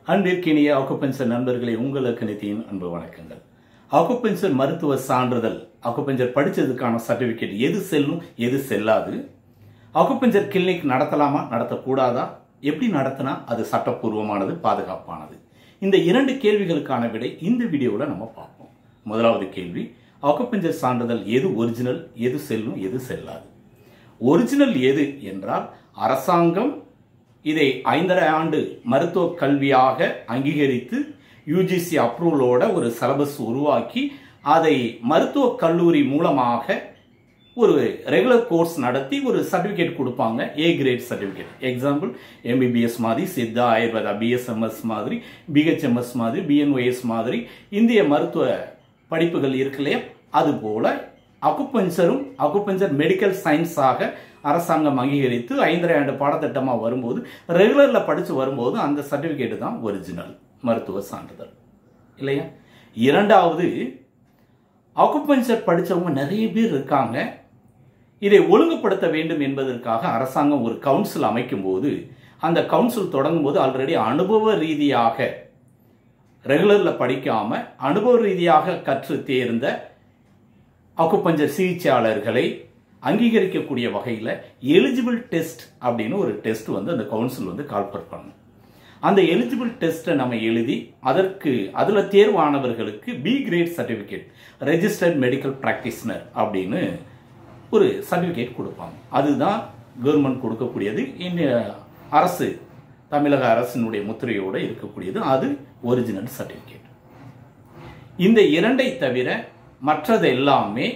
அன்பிற்கினிய அக்குபென்சர் நண்பர்களே உங்களுக்கு நிதியின் அன்பு வணக்கங்கள் அக்குபென்சர் மருத்துவ சான்றிதழ் அக்குபென்சர் படிச்சதுக்கான சர்டிபிகேட் எது செல்லும் எது செல்லாது அக்குபென்சர் கிளினிக் நடத்தலாமா நடத்தக்கூடாதா எப்படி நடத்தினா அது சட்டப்பூர்வமானது பாதுகாப்பானது இந்த இரண்டு கேள்விகளுக்கான விடை இந்த வீடியோவில் நம்ம பார்ப்போம் முதலாவது கேள்வி அக்குபென்சர் சான்றிதழ் எது ஒரிஜினல் எது செல்லும் எது செல்லாது ஒரிஜினல் எது என்றால் அரசாங்கம் இதை ஐந்தரை ஆண்டு மருத்துவ கல்வியாக அங்கீகரித்து யூஜிசி அப்ரூவலோட ஒரு சிலபஸ் உருவாக்கி அதை மருத்துவ கல்லூரி மூலமாக ஒரு ரெகுலர் கோர்ஸ் நடத்தி ஒரு சர்டிஃபிகேட் கொடுப்பாங்க A grade certificate example MBBS மாதிரி சித்தா ஆயுர்வேதா பிஎஸ்எம்எஸ் மாதிரி பிஹெச்எம்எஸ் மாதிரி பிஎன்ஒஎஸ் மாதிரி இந்திய மருத்துவ படிப்புகள் இருக்கு இல்லையா அதுபோல அக்குபஞ்சரும் அக்குபஞ்சர் மெடிக்கல் சயின்ஸாக அரசாங்கம் அங்கீகரித்து ஐந்தரை ஆண்டு பாடத்திட்டமாக வரும்போது ரெகுலரில் படித்து வரும்போது அந்த சர்டிஃபிகேட் தான் ஒரிஜினல் மருத்துவ சான்றிதழ் இல்லையா இரண்டாவது அக்குபஞ்சர் படித்தவங்க நிறைய பேர் இருக்காங்க இதை ஒழுங்குபடுத்த வேண்டும் என்பதற்காக அரசாங்கம் ஒரு கவுன்சில் அமைக்கும் போது அந்த கவுன்சில் தொடங்கும் போது ஆல்ரெடி அனுபவ ரீதியாக ரெகுலரில் படிக்காம அனுபவ ரீதியாக கற்று தேர்ந்த அக்குப்பஞ்சர் சிகிச்சையாளர்களை அங்கீகரிக்கக்கூடிய வகையில் எலிஜிபிள் டெஸ்ட் அப்படின்னு ஒரு டெஸ்ட் வந்து அந்த கவுன்சில் வந்து கால்பர் பண்ணும் அந்த எலிஜிபிள் டெஸ்ட்டை நம்ம எழுதி அதற்கு அதில் தேர்வானவர்களுக்கு B grade certificate registered medical practitioner அப்படின்னு ஒரு சர்டிஃபிகேட் கொடுப்பாங்க அதுதான் கவர்மெண்ட் கொடுக்கக்கூடியது இந்த அரசு தமிழக அரசினுடைய முத்திரையோடு இருக்கக்கூடியது அது ஒரிஜினல் சர்டிஃபிகேட் இந்த இரண்டை தவிர மற்றது எல்லாமே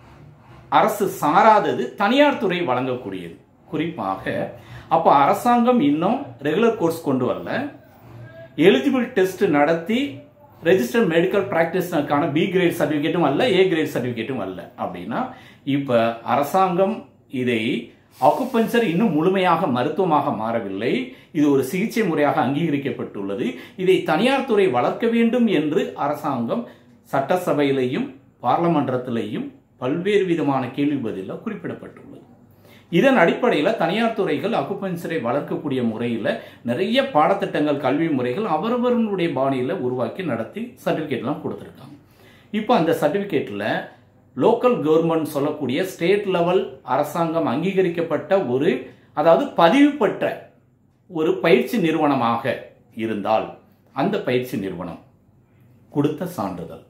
அரசு சாராதது தனியார் துறை வழங்கக்கூடியது குறிப்பாக அப்போ அரசாங்கம் இன்னும் ரெகுலர் கோர்ஸ் கொண்டு வரல எலிஜிபிள் டெஸ்ட் நடத்தி ரெஜிஸ்டர்ட் மெடிக்கல் ப்ராக்டிஸ்னருக்கான பி கிரேட் சர்டிஃபிகேட்டும் அல்ல ஏ கிரேட் சர்டிஃபிகேட்டும் அல்ல அப்படின்னா இப்போ அரசாங்கம் இதை அக்குபஞ்சர் இன்னும் முழுமையாக மருத்துவமாக மாறவில்லை இது ஒரு சிகிச்சை முறையாக அங்கீகரிக்கப்பட்டுள்ளது இதை தனியார் துறை வளர்க்க வேண்டும் என்று அரசாங்கம் சட்டசபையிலையும் பார்லமன்றத்திலையும் பல்வேறு விதமான கேள்வி பதிலில் குறிப்பிடப்பட்டுள்ளது இதன் அடிப்படையில் தனியார் துறைகள் அக்குபஞ்சரை வளர்க்கக்கூடிய முறையில் நிறைய பாடத்திட்டங்கள் கல்வி முறைகள் அவரவர்களுடைய பாணியில் உருவாக்கி நடத்தி சர்டிஃபிகேட்லாம் கொடுத்துருக்காங்க இப்போ அந்த சர்டிஃபிகேட்டில் லோக்கல் கவர்மெண்ட் சொல்லக்கூடிய ஸ்டேட் லெவல் அரசாங்கம் அங்கீகரிக்கப்பட்ட ஒரு அதாவது பதிவு பெற்ற ஒரு பயிற்சி நிறுவனமாக இருந்தால் அந்த பயிற்சி நிறுவனம் கொடுத்த சான்றிதழ்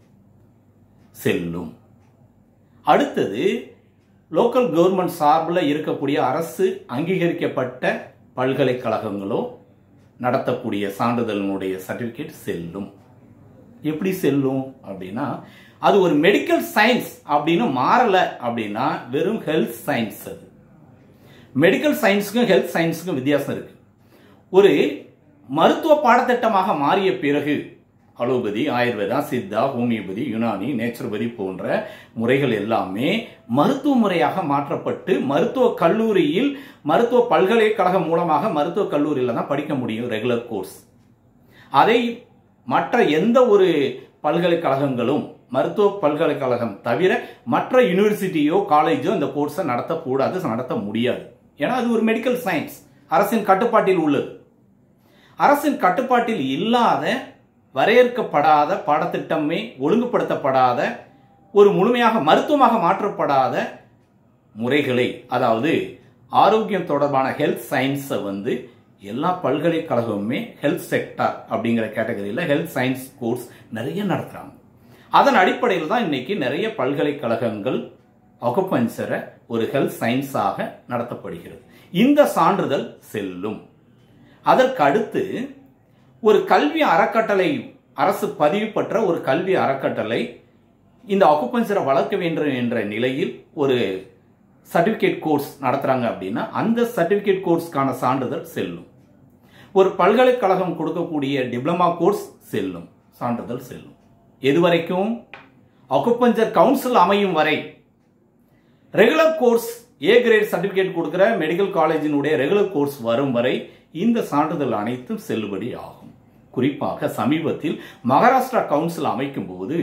செல்லும் அடுத்தது லோக்கல் கவர்மெண்ட் சார்பில் இருக்கக்கூடிய அரசு அங்கீகரிக்கப்பட்ட பல்கலைக்கழகங்களோ நடத்தக்கூடிய சான்றிதழினுடைய சர்டிஃபிகேட் செல்லும் எப்படி செல்லும் அப்படின்னா அது ஒரு மெடிக்கல் சயின்ஸ் அப்படின்னு மாறல அப்படின்னா வெறும் ஹெல்த் சயின்ஸ் அது மெடிக்கல் சயின்ஸுக்கும் ஹெல்த் சயின்ஸுக்கும் வித்தியாசம் இருக்கு ஒரு மருத்துவ பாடத்திட்டமாக மாறிய பிறகு allopathy Ayurveda Siddha homeopathy Unani naturopathy போன்ற முறைகள் எல்லாமே மருத்துவ முறையாக மாற்றப்பட்டு மருத்துவ கல்லூரியில் மருத்துவ பல்கலைக்கழகம் மூலமாக மருத்துவ கல்லூரியில் தான் படிக்க முடியும் ரெகுலர் கோர்ஸ் அதை மற்ற எந்த ஒரு பல்கலைக்கழகங்களும் மருத்துவ பல்கலைக்கழகம் தவிர மற்ற யூனிவர்சிட்டியோ காலேஜோ இந்த கோர்ஸை நடத்தக்கூடாது நடத்த முடியாது ஏன்னா அது ஒரு மெடிக்கல் சயின்ஸ் அரசின் கட்டுப்பாட்டில் உள்ளது அரசின் கட்டுப்பாட்டில் இல்லாத வரையறுக்கப்படாத பாடத்திட்டமே ஒழுங்குபடுத்தப்படாத ஒரு முழுமையாக மருத்துவமாக மாற்றப்படாத முறைகளை அதாவது ஆரோக்கியம் தொடர்பான ஹெல்த் சயின்ஸை வந்து எல்லா பல்கலைக்கழகமுமே ஹெல்த் செக்டார் அப்படிங்கிற கேட்டகரியில் ஹெல்த் சயின்ஸ் கோர்ஸ் நிறைய நடத்துகிறாங்க அதன் அடிப்படையில் தான் இன்னைக்கு நிறைய பல்கலைக்கழகங்கள் அகுபஞ்சரை ஒரு ஹெல்த் சயின்ஸாக நடத்தப்படுகிறது இந்த சான்றிதழ் செல்லும் அதற்கு அடுத்து ஒரு கல்வி அறக்கட்டளை அரசு பதிவு பெற்ற ஒரு கல்வி அறக்கட்டளை இந்த அக்குபஞ்சரை வளர்க்க வேண்டும் என்ற நிலையில் ஒரு சர்டிஃபிகேட் கோர்ஸ் நடத்துகிறாங்க அப்படின்னா அந்த சர்டிஃபிகேட் கோர்ஸ்க்கான சான்றிதழ் செல்லும் ஒரு பல்கலைக்கழகம் கொடுக்கக்கூடிய டிப்ளமா கோர்ஸ் செல்லும் சான்றிதழ் செல்லும் எது வரைக்கும் அக்குபஞ்சர் கவுன்சில் அமையும் வரை regular course A grade certificate கொடுக்குற மெடிக்கல் காலேஜினுடைய ரெகுலர் கோர்ஸ் வரும் வரை இந்த சான்றிதழ் அனைத்தும் செல்லுபடி ஆகும் குறிப்பாக சமீபத்தில் மகாராஷ்டிரா கவுன்சில் அமைக்கும் போது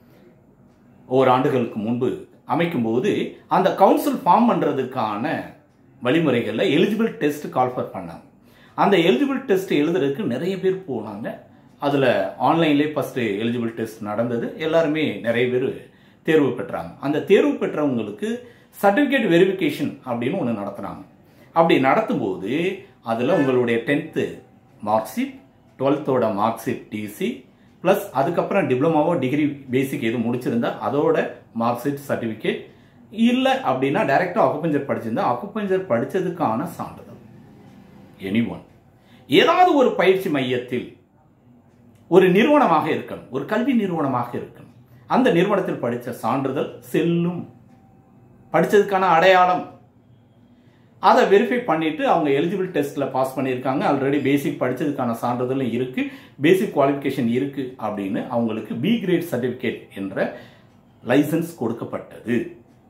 ஓராண்டுகளுக்கு முன்பு அமைக்கும் போது அந்த கவுன்சில் ஃபார்ம் பண்ணுறதுக்கான வழிமுறைகளில் எலிஜிபிள் டெஸ்ட் கால்ஃபர் பண்ணாங்க அந்த எலிஜிபிள் டெஸ்ட் எழுதுறதுக்கு நிறைய பேர் போனாங்க அதில் ஆன்லைன்லேயே ஃபஸ்ட்டு எலிஜிபிள் டெஸ்ட் நடந்தது எல்லாருமே நிறைய பேர் தேர்வு பெற்றாங்க அந்த தேர்வு பெற்றவங்களுக்கு சர்டிஃபிகேட் வெரிஃபிகேஷன் அப்படின்னு ஒன்று நடத்துனாங்க அப்படி நடத்தும்போது அதில் உங்களுடைய டென்த்து மார்க் ஷீட் டுவெல்த்தோட மார்க் ஷீட் டிசி ப்ளஸ் அதுக்கப்புறம் டிப்ளமாவோ டிகிரி பேசிக் எதுவும் முடிச்சிருந்தா அதோட மார்க் ஷீட் சர்டிஃபிகேட் இல்லை அப்படின்னா டைரெக்டாக அக்குப்பஞ்சர் படிச்சிருந்தா அக்குப்பஞ்சர் படித்ததுக்கான சான்றிதழ் எனி ஒன் ஏதாவது ஒரு பயிற்சி மையத்தில் ஒரு நிறுவனமாக இருக்கணும் ஒரு கல்வி நிறுவனமாக இருக்கணும் அந்த நிறுவனத்தில் படித்த சான்றிதழ் செல்லும் படித்ததுக்கான அடையாளம் அதை வெரிஃபை பண்ணிட்டு அவங்க எலிஜிபிள் டெஸ்ட்ல பாஸ் பண்ணியிருக்காங்க ஆல்ரெடி பேசிக் படிச்சதுக்கான சான்றிதழும் இருக்கு பேசிக் குவாலிஃபிகேஷன் இருக்கு அப்படின்னு அவங்களுக்கு பி கிரேட் சர்டிபிகேட் என்ற லைசன்ஸ் கொடுக்கப்பட்டது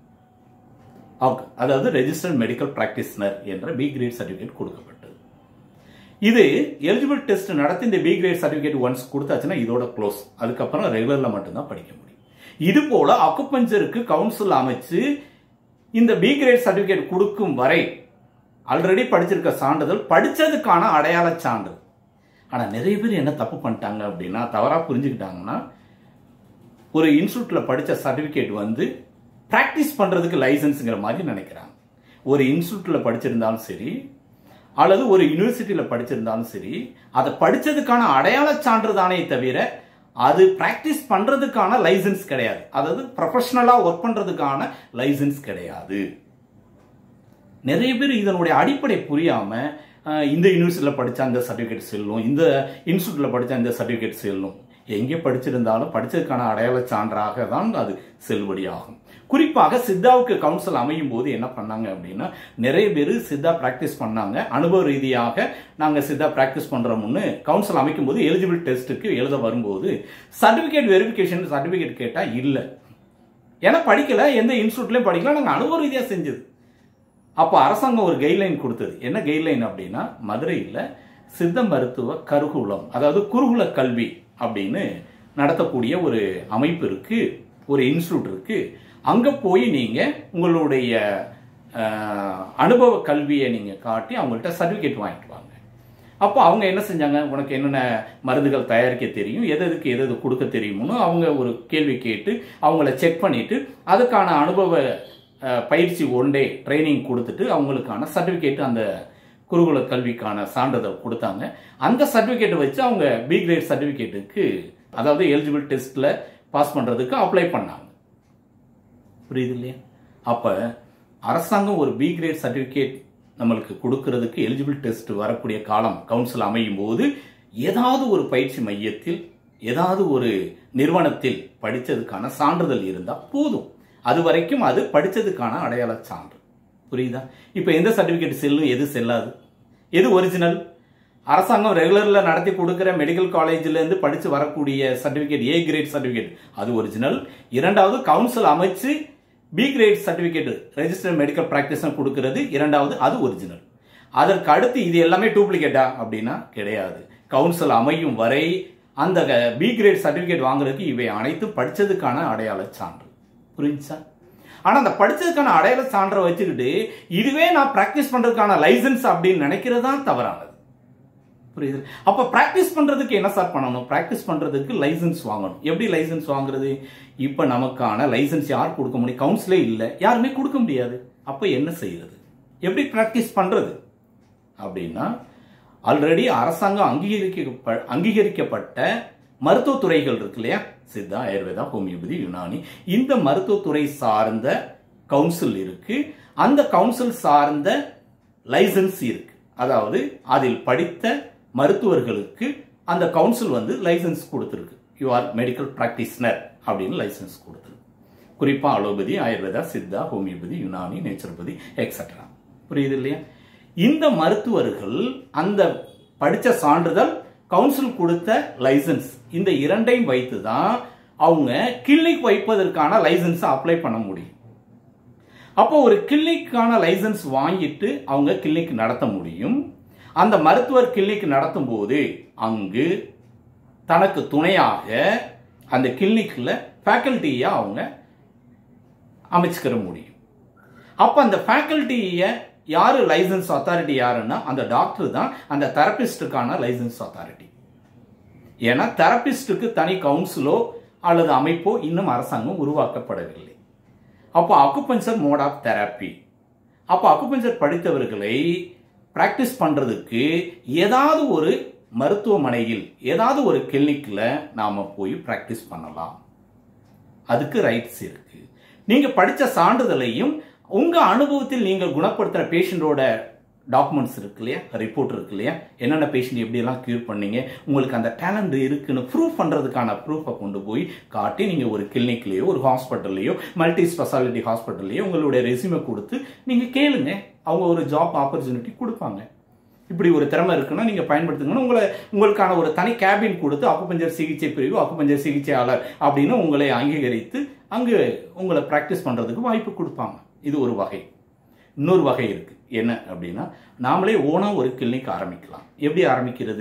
அதாவது ரெஜிஸ்டர்ட் மெடிக்கல் பிராக்டிஸ்னர் என்ற பி கிரேட் சர்டிபிகேட் கொடுக்கப்பட்டது இது எலிஜிபிள் டெஸ்ட் நடத்தி இந்த பி கிரேட் சர்டிபிகேட் ஒன்ஸ் கொடுத்தாச்சுன்னா இதோட க்ளோஸ் அதுக்கப்புறம் ரெகுலர்ல மட்டும்தான் படிக்க முடியும் இது போல அக்குப்பஞ்சருக்கு கவுன்சில் அமைச்சு இந்த பி கிரேட் சர்டிபிகேட் கொடுக்கும் வரை ஆல்ரெடி படிச்சிருக்க சான்றிதழ் படிச்சதுக்கான அடையாள சான்று ஆனா நிறைய பேர் என்ன தப்பு பண்ணிட்டாங்க அப்படின்னா தவறா புரிஞ்சுக்கிட்டாங்கன்னா ஒரு இன்ஸ்டியூட்ல படிச்ச சர்டிபிகேட் வந்து பிராக்டிஸ் பண்றதுக்கு லைசன்ஸ்ங்கிற மாதிரி நினைக்கிறாங்க ஒரு இன்ஸ்டியூட்ல படிச்சிருந்தாலும் சரி அல்லது ஒரு யூனிவர்சிட்டியில படிச்சிருந்தாலும் சரி அதை படிச்சதுக்கான அடையாள சான்று தானே தவிர அது பிராக்டிஸ் பண்றதுக்கான லைசன்ஸ் கிடையாது அதாவது ப்ரொஃபஷனலா ஒர்க் பண்றதுக்கான லைசன்ஸ் கிடையாது நிறைய பேர் இதனுடைய அடிப்படை புரியாம அஹ், இந்த யூனிவர்சிட்டியில படிச்சா இந்த சர்டிபிகேட் செல்லும் இந்த இன்ஸ்டியூட்ல படிச்சா இந்த சர்டிபிகேட் செல்லும் எங்கே படிச்சிருந்தாலும் படிச்சதுக்கான அடையாள சான்றாக தான் அது செல்லுபடியாகும் குறிப்பாக சித்தாவுக்கு கவுன்சில் அமையும் போது என்ன பண்ணாங்க அப்படின்னா நிறைய பேர் சித்தா பிராக்டிஸ் பண்ணாங்க அனுபவ ரீதியாக நாங்க சித்தா பிராக்டிஸ் பண்றோம்னு கவுன்சில் அமைக்கும் போது எலிஜிபிள் டெஸ்ட்டுக்கு எழுத வரும்போது சர்டிபிகேட் வெரிஃபிகேஷன் சர்டிபிகேட் கேட்டா இல்ல ஏன்னா படிக்கல எந்த இன்ஸ்டியூட்லயும் படிக்கல நாங்க அனுபவ ரீதியா செஞ்சது அப்போ அரசாங்கம் ஒரு கைட்லைன் கொடுத்தது என்ன கைட்லைன் அப்படின்னா மதுரையில் சித்த மருத்துவ கருகுலம் அதாவது குருகுல கல்வி அப்படின்னு நடத்தக்கூடிய ஒரு அமைப்பு இருக்கு ஒரு இன்ஸ்டியூட் இருக்கு அங்க போய் நீங்க உங்களுடைய அஹ், அனுபவ கல்வியை நீங்க காட்டி அவங்கள்ட்ட சர்டிபிகேட் வாங்கிட்டு வாங்க அப்போ அவங்க என்ன செஞ்சாங்க உனக்கு என்னென்ன மருந்துகள் தயாரிக்க தெரியும் எது எதுக்கு எது எது கொடுக்க தெரியும்னு அவங்க ஒரு கேள்வி கேட்டு அவங்கள செக் பண்ணிட்டு அதுக்கான அனுபவ அஹ், பயிற்சி ஒன் டே ட்ரைனிங் கொடுத்துட்டு அவங்களுக்கான சர்டிஃபிகேட் அந்த குருகுல கல்விக்கான சான்றிதழ் கொடுத்தாங்க அந்த சர்டிஃபிகேட்டை வச்சு அவங்க பி கிரேட் சர்டிஃபிகேட்டுக்கு அதாவது எலிஜிபிள் டெஸ்ட்ல பாஸ் பண்றதுக்கு அப்ளை பண்ணாங்க புரியுது இல்லையா அப்ப அரசாங்கம் ஒரு பி கிரேட் சர்டிபிகேட் நம்மளுக்கு கொடுக்கறதுக்கு எலிஜிபிள் டெஸ்ட் வரக்கூடிய காலம் கவுன்சில் அமையும் போது ஏதாவது ஒரு பயிற்சி மையத்தில் ஏதாவது ஒரு நிறுவனத்தில் படிச்சதுக்கான சான்றிதழ் இருந்தா போதும் அது வரைக்கும் அது படிச்சதுக்கான அடையாள சான்று புரியுதா இப்போ எந்த சர்டிபிகேட் செல்லும் எது செல்லாது எது ஒரிஜினல் அரசாங்கம் ரெகுலர்ல நடத்தி கொடுக்கிற மெடிக்கல் காலேஜ்ல இருந்து படிச்சு வரக்கூடிய சர்டிபிகேட் ஏ கிரேட் சர்டிபிகேட் அது ஒரிஜினல் இரண்டாவது கவுன்சில் அமைச்சு B grade certificate register medical practice கொடுக்கிறது இரண்டாவது அது ஒரிஜினல் அதற்கு அடுத்து இது எல்லாமே டூப்ளிகேட்டா அப்படின்னா கிடையாது கவுன்சில் அமையும் வரை அந்த பி கிரேட் சர்டிபிகேட் வாங்குறதுக்கு இவை அனைத்தும் படிச்சதுக்கான அடையாள சான்று புரிஞ்சுச்சா ஆனா அந்த படிச்சதுக்கான அடையாள சான்றை வச்சுக்கிட்டு இதுவே நான் பிராக்டிஸ் பண்றதுக்கான லைசன்ஸ் அப்படின்னு நினைக்கிறது தான் தவறானது புரியுது அப்ப பிராக்டிஸ் பண்றதுக்கு என்ன சார் பண்ணணும் பிராக்டிஸ் பண்றதுக்கு லைசன்ஸ் வாங்கணும் எப்படி லைசன்ஸ் வாங்குறது இப்ப நமக்கான லைசன்ஸ் யார் கொடுக்க முடியும் கவுன்சிலே இல்ல யாருமே கொடுக்க முடியாது அப்ப என்ன செய்யறது எப்படி பிராக்டிஸ் பண்றது அப்படின்னா ஆல்ரெடி அரசாங்கம் அங்கீகரிக்க அங்கீகரிக்கப்பட்ட மருத்துவ துறைகள் இருக்கு இல்லையா சித்தா ஆயுர்வேதா ஹோமியோபதி யுனானி இந்த மருத்துவத்துறை சார்ந்த கவுன்சில் இருக்கு அந்த கவுன்சில் சார்ந்த லைசன்ஸ் இருக்கு அதாவது அதில் படித்த மருத்துவர்களுக்கு அந்த கவுன்சில் வந்து லைசன்ஸ் கொடுத்துருக்கு யூ ஆர் மெடிக்கல் பிராக்டிஸ்னர் அப்படின்னு லைசன்ஸ் கொடுத்துருக்கு குறிப்பா allopathy Ayurveda Siddha homeopathy Unani naturopathy etcetera புரியுது இல்லையா இந்த மருத்துவர்கள் அந்த படிச்ச சான்றிதழ் கவுன்சில் கொடுத்த லைசன்ஸ் இந்த இரண்டையும் வைத்து தான் அவங்க கிளினிக் வைப்பதற்கான லைசன்ஸ் அப்ளை பண்ண முடியும் அப்போ ஒரு கிளினிக்கான லைசன்ஸ் வாங்கிட்டு அவங்க கிளினிக் நடத்த முடியும் அந்த மருத்துவர் கிளினிக் நடத்தும் போது அங்கு தனக்கு துணையாக அந்த கிளினிக்ல ஃபேக்கல்ட்டியை அவங்க அமைச்சுக்கிற முடியும் அப்ப அந்த ஃபேக்கல்ட்டியை யாரு லைசன்ஸ் அத்தாரிட்டி யாருன்னா அந்த டாக்டர் தான் அந்த தெரபிஸ்டுக்கான லைசன்ஸ் அத்தாரிட்டி ஏன்னா தெரபிஸ்டுக்கு தனி கவுன்சிலோ அல்லது அமைப்போ இன்னும் அரசாங்கம் உருவாக்கப்படவில்லை அப்போ அக்குபஞ்சர் மோட் ஆஃப் தெரப்பி அப்போ அக்குபஞ்சர் படித்தவர்களை பிராக்டிஸ் பண்றதுக்கு ஏதாவது ஒரு மருத்துவமனையில் ஏதாவது ஒரு கிளினிக்ல நாம போய் பிராக்டிஸ் பண்ணலாம் அதுக்கு ரைட்ஸ் இருக்கு நீங்க படிச்ச சான்றிதழையும் உங்க அனுபவத்தில் நீங்கள் குணப்படுத்துற பேஷண்டோட டாக்குமெண்ட்ஸ் இருக்கு இல்லையா ரிப்போர்ட் இருக்கு இல்லையா என்னென்ன பேஷண்ட் எப்படியெல்லாம் கியூர் பண்ணீங்க உங்களுக்கு அந்த டேலண்ட் இருக்குன்னு ப்ரூவ் பண்ணுறதுக்கான ப்ரூஃபை கொண்டு போய் காட்டி நீங்கள் ஒரு கிளினிக்லேயோ ஒரு ஹாஸ்பிட்டல்லையோ மல்டி ஸ்பெஷாலிட்டி ஹாஸ்பிட்டல்லையோ உங்களுடைய ரெசியூமை கொடுத்து நீங்கள் கேளுங்க அவங்க ஒரு ஜாப் ஆப்பர்ச்சுனிட்டி கொடுப்பாங்க இப்படி ஒரு திறமை இருக்குன்னா நீங்கள் பயன்படுத்துங்கன்னா உங்களை உங்களுக்கான ஒரு தனி கேபின் கொடுத்து அக்குபஞ்சர் சிகிச்சை பிரிவு அக்குபஞ்சர் சிகிச்சையாளர் அப்படின்னு உங்களை அங்கீகரித்து அங்கு உங்களை ப்ராக்டிஸ் பண்ணுறதுக்கு வாய்ப்பு கொடுப்பாங்க இது ஒரு வகை இன்னொரு வகை இருக்கு என்ன அப்படின்னா நாமளே ஓனா ஒரு கிளினிக் ஆரம்பிக்கலாம் எப்படி ஆரம்பிக்கிறது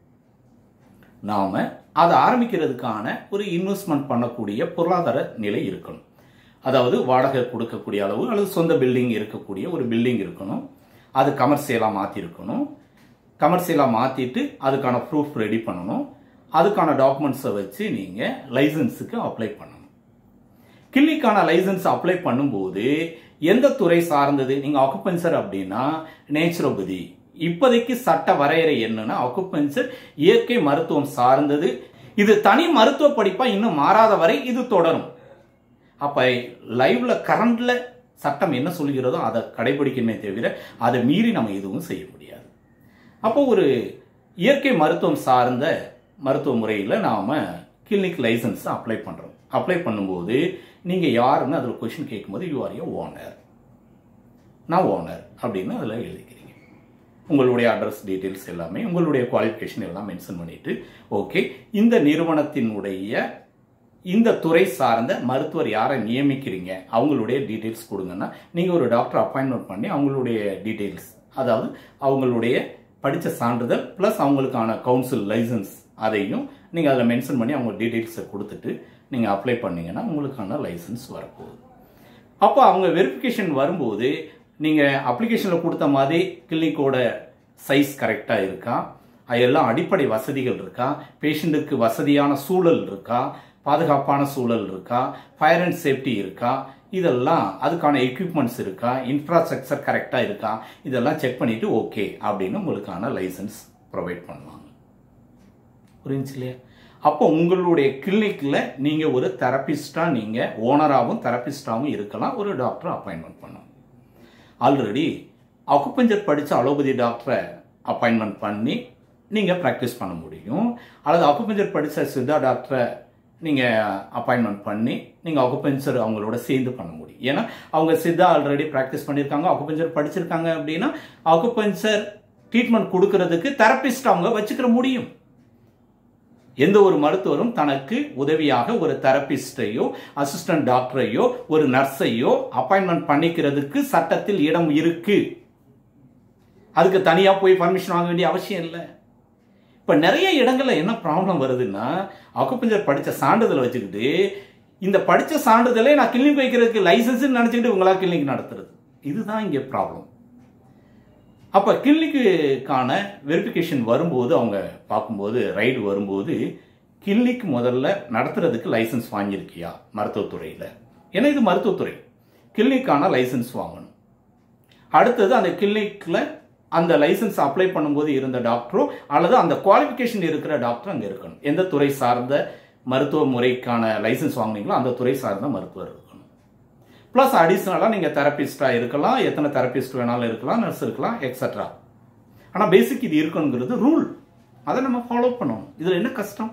நாம அதை ஆரம்பிக்கிறதுக்கான ஒரு இன்வெஸ்ட்மெண்ட் பண்ணக்கூடிய பொருளாதார நிலை இருக்கணும் அதாவது வாடகை கொடுக்கக்கூடிய அளவு அல்லது சொந்த பில்டிங் இருக்கக்கூடிய ஒரு பில்டிங் இருக்கணும் அது கமர்ஷியலாக மாற்றிருக்கணும் கமர்ஷியலாக மாற்றிட்டு அதுக்கான ப்ரூஃப் ரெடி பண்ணணும் அதுக்கான டாக்குமெண்ட்ஸை வச்சு நீங்கள் லைசன்ஸுக்கு அப்ளை பண்ணணும் கிளினிக்கான லைசன்ஸ் அப்ளை பண்ணும்போது எந்த துறை சார்ந்தது நீங்க ஆக்குபென்சர் அப்படின்னா நேச்சுரோபதி இப்போதைக்கு சட்ட வரையறை என்னன்னா ஆக்குபென்சர் இயற்கை மருத்துவம் சார்ந்தது இது தனி மருத்துவ படிப்பா இன்னும் மாறாத வரை இது தொடரும் அப்ப லைவ்ல கரண்ட்ல சட்டம் என்ன சொல்கிறதோ அதை கடைபிடிக்கணுமே தவிர அதை மீறி நம்ம எதுவும் செய்ய முடியாது அப்போ ஒரு இயற்கை மருத்துவம் சார்ந்த மருத்துவ முறையில் நாம கிளினிக் லைசன்ஸ் அப்ளை பண்றோம் அப்ளை பண்ணும்போது நீங்க யாருன்னு அதில் கொஷின் கேட்கும்போது யூ ஆர் ஏ ஓனர் நான் ஓனர் அப்படின்னு அதில் எழுதிக்கிறீங்க உங்களுடைய அட்ரஸ் டீட்டெயில்ஸ் எல்லாமே உங்களுடைய குவாலிஃபிகேஷன் எல்லாம் மென்ஷன் பண்ணிட்டு ஓகே இந்த நிறுவனத்தினுடைய இந்த துறை சார்ந்த மருத்துவர் யாரை நியமிக்கிறீங்க அவங்களுடைய டீட்டெயில்ஸ் கொடுங்கன்னா நீங்கள் ஒரு டாக்டர் அப்பாயின்மெண்ட் பண்ணி அவங்களுடைய டீட்டெயில்ஸ் அதாவது அவங்களுடைய படித்த சான்றிதழ் ப்ளஸ் அவங்களுக்கான கவுன்சில் லைசன்ஸ் அதையும் நீங்கள் அதில் மென்ஷன் பண்ணி அவங்க டீட்டெயில்ஸை கொடுத்துட்டு நீங்கள் அப்ளை பண்ணீங்கன்னா உங்களுக்கான லைசன்ஸ் வரப்போகுது அப்போ அவங்க வெரிஃபிகேஷன் வரும்போது நீங்கள் அப்ளிகேஷனில் கொடுத்த மாதிரி கிளினிக்கோட சைஸ் கரெக்டாக இருக்கா அதெல்லாம் அடிப்படை வசதிகள் இருக்கா பேஷண்ட்டுக்கு வசதியான சூழல் இருக்கா பாதுகாப்பான சூழல் இருக்கா ஃபயர் அண்ட் சேஃப்டி இருக்கா இதெல்லாம் அதுக்கான எக்யூப்மெண்ட்ஸ் இருக்கா இன்ஃப்ராஸ்ட்ரக்சர் கரெக்டாக இருக்கா இதெல்லாம் செக் பண்ணிட்டு ஓகே அப்படின்னு உங்களுக்கான லைசன்ஸ் ப்ரொவைட் பண்ணுவாங்க புரிஞ்சு இல்லையா அப்போ உங்களுடைய கிளினிக்கில் நீங்கள் ஒரு தெரபிஸ்டாக நீங்கள் ஓனராகவும் தெரபிஸ்டாகவும் இருக்கலாம் ஒரு டாக்டரை அப்பாயின்மெண்ட் பண்ணணும் ஆல்ரெடி அக்குப்பஞ்சர் படித்த அலோபதி டாக்டரை அப்பாயின்மெண்ட் பண்ணி நீங்கள் ப்ராக்டிஸ் பண்ண முடியும் அல்லது அக்குப்பஞ்சர் படித்த சித்தா டாக்டரை நீங்கள் அப்பாயின்மெண்ட் பண்ணி நீங்கள் அக்குபஞ்சர் அவங்களோட சேர்ந்து பண்ண முடியும் ஏன்னா அவங்க சித்தா ஆல்ரெடி ப்ராக்டிஸ் பண்ணியிருக்காங்க அக்குபஞ்சர் படிச்சிருக்காங்க அப்படின்னா அக்குபஞ்சர் ட்ரீட்மெண்ட் கொடுக்கறதுக்கு தெரபிஸ்ட் அவங்க வச்சுக்கிற முடியும் எந்த ஒரு மருத்துவரும் தனக்கு உதவியாக ஒரு தெரபிஸ்டையோ அசிஸ்டன்ட் டாக்டரையோ ஒரு நர்ஸையோ அப்பாயின்மெண்ட் பண்ணிக்கிறதுக்கு சட்டத்தில் இடம் இருக்கு அதுக்கு தனியா போய் பர்மிஷன் வாங்க வேண்டிய அவசியம் இல்லை இப்ப நிறைய இடங்கள்ல என்ன ப்ராப்ளம் வருதுன்னா அக்குப்பஞ்சர் படிச்ச சான்றிதழை வச்சுக்கிட்டு இந்த படிச்ச சான்றிதழை நான் கிளினிக் வைக்கிறதுக்கு லைசன்ஸ் நினைச்சுக்கிட்டு இவங்களா கிளினிக் நடத்துறது இதுதான் இங்க ப்ராப்ளம் அப்போ கிளினிக்குக்கான வெரிஃபிகேஷன் வரும்போது அவங்க பார்க்கும்போது ரைடு வரும்போது கிளினிக் முதல்ல நடத்துறதுக்கு லைசன்ஸ் வாங்கியிருக்கியா மருத்துவத்துறையில் ஏன்னா இது மருத்துவத்துறை கிளினிக்கான லைசன்ஸ் வாங்கணும் அடுத்தது அந்த கிளினிக்கில் அந்த லைசன்ஸ் அப்ளை பண்ணும்போது இருந்த டாக்டரோ அல்லது அந்த குவாலிஃபிகேஷன் இருக்கிற டாக்டர் அங்கே இருக்கணும் எந்த துறை சார்ந்த மருத்துவ முறைக்கான லைசன்ஸ் வாங்குனீங்களோ அந்த துறை சார்ந்த மருத்துவர் இருக்கணும் ப்ளஸ் அடிஷ்னலாக நீங்கள் தெரபிஸ்டாக இருக்கலாம் எத்தனை தெரபிஸ்ட் வேணாலும் இருக்கலாம் நர்ஸ் இருக்கலாம் எக்ஸட்ரா ஆனால் பேசிக் இது இருக்கணுங்கிறது ரூல் அதை நம்ம ஃபாலோ பண்ணணும் இதில் என்ன கஷ்டம்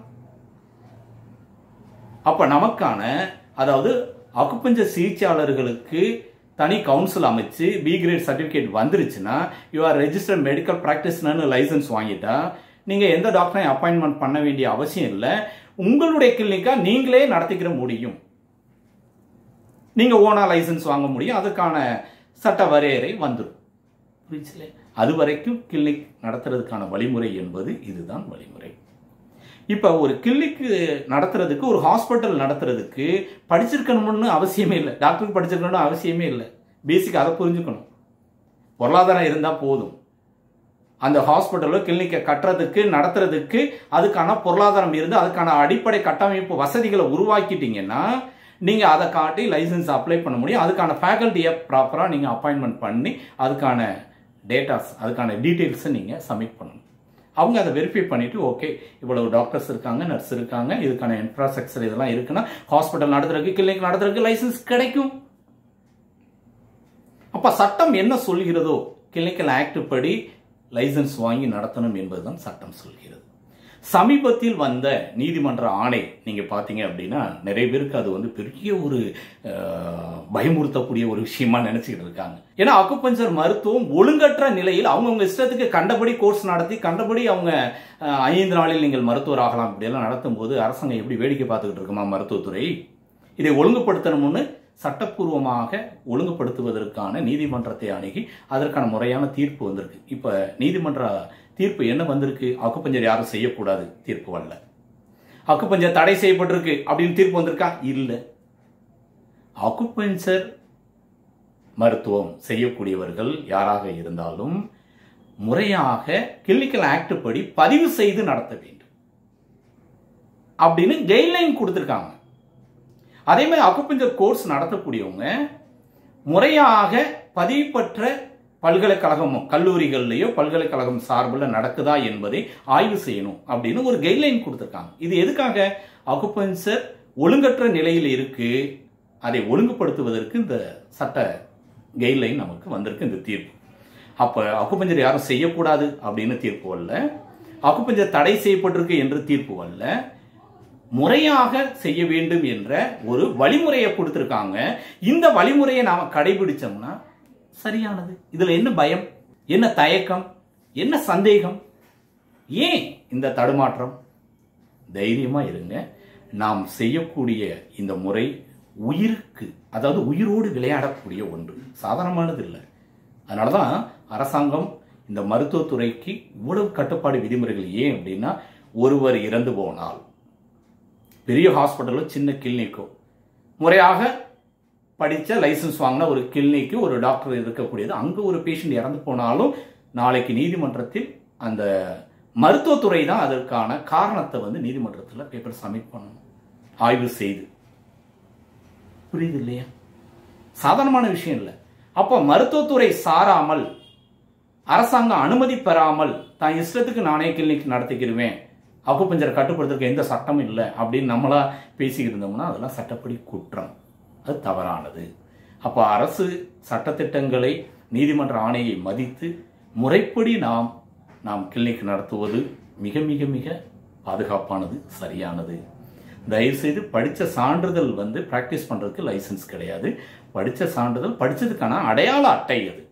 அப்போ நமக்கான அதாவது அக்குப்பஞ்சர் சிகிச்சையாளர்களுக்கு தனி கவுன்சில் அமைச்சு பி கிரேட் சர்டிஃபிகேட் வந்துருச்சுன்னா யூ ஆர் ரெஜிஸ்டர்ட் மெடிக்கல் ப்ராக்டிஸ்னு லைசன்ஸ் வாங்கிட்டா நீங்கள் எந்த டாக்டரையும் அப்பாயின்மெண்ட் பண்ண வேண்டிய அவசியம் இல்லை உங்களுடைய கிளினிக்கா நீங்களே நடத்திக்கிற முடியும் நீங்க ஓனா லைசன்ஸ் வாங்க முடியும் அதுக்கான சட்ட வரையறை வந்துடும் புரிச்சுல அது வரைக்கும் கிளினிக் நடத்துறதுக்கான வழிமுறை என்பது இதுதான் வழிமுறை இப்ப ஒரு கிளினிக் நடத்துறதுக்கு ஒரு ஹாஸ்பிட்டல் நடத்துறதுக்கு படிச்சிருக்கணும்னு அவசியமே இல்லை டாக்டருக்கு படிச்சிருக்கணும்னு அவசியமே இல்லை பேசிக் அதை புரிஞ்சுக்கணும் பொருளாதாரம் இருந்தால் போதும் அந்த ஹாஸ்பிட்டலோ கிளினிக்கை கட்டுறதுக்கு நடத்துறதுக்கு அதுக்கான பொருளாதாரம் இருந்து அதுக்கான அடிப்படை கட்டமைப்பு வசதிகளை உருவாக்கிட்டீங்கன்னா நீங்கள் அதை காட்டி லைசன்ஸ் அப்ளை பண்ண முடியும் அதுக்கான ஃபேக்கல்ட்டியை ப்ராப்பராக நீங்கள் அப்பாயின்மெண்ட் பண்ணி அதுக்கான டேட்டாஸ் அதுக்கான டீட்டெயில்ஸை நீங்கள் சப்மிட் பண்ணணும் அவங்க அதை வெரிஃபை பண்ணிட்டு ஓகே இவ்வளவு டாக்டர்ஸ் இருக்காங்க நர்ஸ் இருக்காங்க இதுக்கான இன்ஃப்ராஸ்ட்ரக்சர் இதெல்லாம் இருக்குன்னா ஹாஸ்பிட்டல் நடத்துறதுக்கு கிளினிக் நடத்துறதுக்கு லைசன்ஸ் கிடைக்கும் அப்ப சட்டம் என்ன சொல்கிறதோ கிளினிக்கல் ஆக்ட் படி லைசன்ஸ் வாங்கி நடத்தணும் என்பதுதான் சட்டம் சொல்கிறது சமீபத்தில் வந்த நீதிமன்ற ஆணை நீங்க பாத்தீங்க அப்படின்னா நிறைய பேருக்கு அது வந்து பெரிய ஒரு அஹ், பயமுறுத்தக்கூடிய ஒரு விஷயமா நினைச்சுக்கிட்டு இருக்காங்க ஏன்னா அக்குபஞ்சர் மருத்துவம் ஒழுங்கற்ற நிலையில் அவங்கவுங்க இஷ்டத்துக்கு கண்டபடி கோர்ஸ் நடத்தி கண்டபடி அவங்க அஹ், ஐந்து நாளில் நீங்கள் மருத்துவர் ஆகலாம் இப்படியெல்லாம் நடத்தும் போது அரசாங்கம் எப்படி வேடிக்கை பார்த்துக்கிட்டு இருக்குமா மருத்துவத்துறை இதை ஒழுங்குபடுத்தணும்னு சட்டப்பூர்வமாக ஒழுங்குபடுத்துவதற்கான நீதிமன்றத்தை அணுகி அதற்கான முறையான தீர்ப்பு வந்திருக்கு இப்ப நீதிமன்ற தீர்ப்பு என்ன வந்திருக்கு அக்குப்பஞ்சர் யாரும் செய்யக்கூடாது தீர்ப்பு வரல அக்குப்பஞ்சர் தடை செய்யப்பட்டிருக்கு அப்படின்னு தீர்ப்பு வந்திருக்கா இல்ல அக்குப்பஞ்சர் மருத்துவம் செய்யக்கூடியவர்கள் யாராக இருந்தாலும் முறையாக கிளினிக்கல் ஆக்ட் படி பதிவு செய்து நடத்த வேண்டும் அப்படின்னு கைட்லைன் கொடுத்திருக்காங்க அதே மாதிரி அக்குப்பஞ்சர் கோர்ஸ் நடத்தக்கூடியவங்க முறையாக பதிவு பெற்ற பல்கலைக்கழகம் கல்லூரிகள்லையோ பல்கலைக்கழகம் சார்பில் நடக்குதா என்பதை ஆய்வு செய்யணும் அப்படின்னு ஒரு கைட்லைன் கொடுத்துருக்காங்க இது எதுக்காக அக்குப்பஞ்சர் ஒழுங்கற்ற நிலையில் இருக்கு அதை ஒழுங்குபடுத்துவதற்கு இந்த சட்ட கைட்லைன் நமக்கு வந்திருக்கு இந்த தீர்ப்பு அப்ப அக்குப்பஞ்சர் யாரும் செய்யக்கூடாது அப்படின்னு தீர்ப்பு வரல அக்குப்பஞ்சர் தடை செய்யப்பட்டிருக்கு என்று தீர்ப்பு வரல முறையாக செய்ய வேண்டும் என்ற ஒரு வழிமுறையை கொடுத்திருக்காங்க இந்த வழிமுறையை நாம கடைபிடிச்சோம்னா சரியானது இதுல என்ன பயம் என்ன தயக்கம் என்ன சந்தேகம் ஏன் இந்த தடுமாற்றம் தைரியமா இருங்க நாம் செய்யக்கூடிய இந்த முறை உயிருக்கு அதாவது உயிரோடு விளையாடக்கூடிய ஒன்று சாதாரணமானது இல்லை அதனாலதான் அரசாங்கம் இந்த மருத்துவத்துறைக்கு இவ்வளவு கட்டுப்பாடு விதிமுறைகள் ஏன் அப்படின்னா ஒருவர் இறந்து போனால் பெரிய ஹாஸ்பிட்டலோ சின்ன கிளினிக்கோ முறையாக படித்த லைசன்ஸ் வாங்கின ஒரு கிளினிக்கு ஒரு டாக்டர் இருக்கக்கூடியது அங்கே ஒரு பேஷண்ட் இறந்து போனாலும் நாளைக்கு நீதிமன்றத்தில் அந்த மருத்துவத்துறை தான் அதற்கான காரணத்தை வந்து நீதிமன்றத்தில் பேப்பர் சப்மிட் பண்ணணும் ஆய்வு செய்து புரியுது இல்லையா சாதாரணமான விஷயம் இல்லை அப்போ மருத்துவத்துறை சாராமல் அரசாங்கம் அனுமதி பெறாமல் தான் இஷ்டத்துக்கு நானே கிளினிக் நடத்திக்கிருவேன் அக்குப்பஞ்சரை கட்டுப்படுத்துறதுக்கு எந்த சட்டமும் இல்லை அப்படின்னு நம்மளா பேசிக்கிட்டு இருந்தோம்னா அதெல்லாம் சட்டப்படி குற்றம் அது தவறானது அப்போ அரசு சட்டத்திட்டங்களை நீதிமன்ற ஆணையை மதித்து முறைப்படி நாம் நாம் கிளினிக் நடத்துவது மிக மிக மிக பாதுகாப்பானது சரியானது தயவுசெய்து படித்த சான்றிதழ் வந்து ப்ராக்டிஸ் பண்ணுறதுக்கு லைசன்ஸ் கிடையாது படித்த சான்றிதழ் படித்ததுக்கான அடையாள அட்டை அது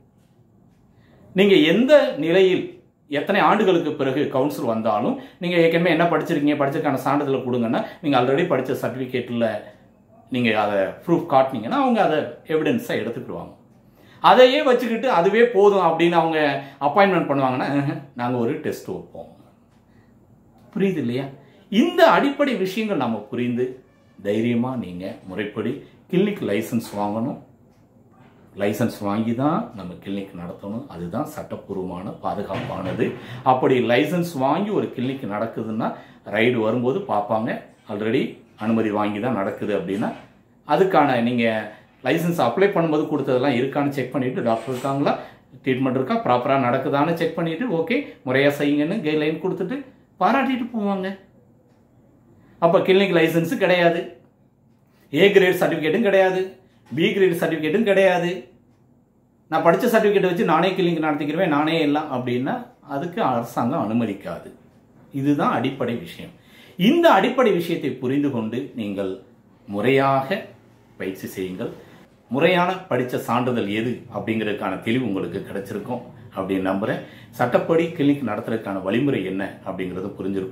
நீங்கள் எந்த நிலையில் எத்தனை ஆண்டுகளுக்கு பிறகு கவுன்சில் வந்தாலும் நீங்கள் ஏற்கனவே என்ன படிச்சிருக்கீங்க படிச்சதுக்கான சான்றிதழை கொடுங்கன்னா நீங்கள் ஆல்ரெடி படித்த சர்டிஃபிகேட்டில் நீங்கள் அதை ப்ரூஃப் காட்டினீங்கன்னா அவங்க அதை எவிடன்ஸாக எடுத்துக்கிடுவாங்க அதையே வச்சுக்கிட்டு அதுவே போதும் அப்படின்னு அவங்க அப்பாயின்மெண்ட் பண்ணுவாங்கன்னா நாங்கள் ஒரு டெஸ்ட் வைப்போம் புரியுது இல்லையா இந்த அடிப்படை விஷயங்கள் நம்ம புரிந்து தைரியமாக நீங்கள் முறைப்படி கிளினிக் லைசன்ஸ் வாங்கணும் லைசன்ஸ் வாங்கி தான் நம்ம கிளினிக் நடத்தணும் அதுதான் சட்டப்பூர்வமான பாதுகாப்பானது அப்படி லைசன்ஸ் வாங்கி ஒரு கிளினிக் நடக்குதுன்னா ரைடு வரும்போது பார்ப்பாங்க ஆல்ரெடி அனுமதி வாங்கி தான் நடக்குது அப்படின்னா அதுக்கான நீங்கள் லைசன்ஸ் அப்ளை பண்ணும்போது கொடுத்ததெல்லாம் இருக்கான்னு செக் பண்ணிவிட்டு டாக்டர் இருக்காங்களா ட்ரீட்மெண்ட் இருக்கா ப்ராப்பராக நடக்குதான்னு செக் பண்ணிவிட்டு ஓகே முறையாக செய்யுங்கன்னு கைட்லைன் கொடுத்துட்டு பாராட்டிட்டு போவாங்க அப்போ கிளினிக் லைசன்ஸு கிடையாது ஏ கிரேட் சர்டிஃபிகேட்டும் கிடையாது பி கிரேட் சர்டிஃபிகேட்டும் கிடையாது நான் படித்த சர்டிஃபிகேட் வச்சு நானே கிளினிக் நடத்திக்கிறேன் நானே எல்லாம் அப்படின்னா அதுக்கு அரசாங்கம் அனுமதிக்காது இதுதான் அடிப்படை விஷயம் இந்த அடிப்படை விஷயத்தை புரிந்து கொண்டு நீங்கள் முறையாக பயிற்சி செய்யுங்கள் முறையான படித்த சான்றிதழ் எது அப்படிங்கிறதுக்கான தெளிவு உங்களுக்கு கிடைச்சிருக்கும் அப்படின்னு நம்புகிறேன் சட்டப்படி கிளினிக் நடத்துறதுக்கான வழிமுறை என்ன அப்படிங்கிறது புரிஞ்சிருக்கும்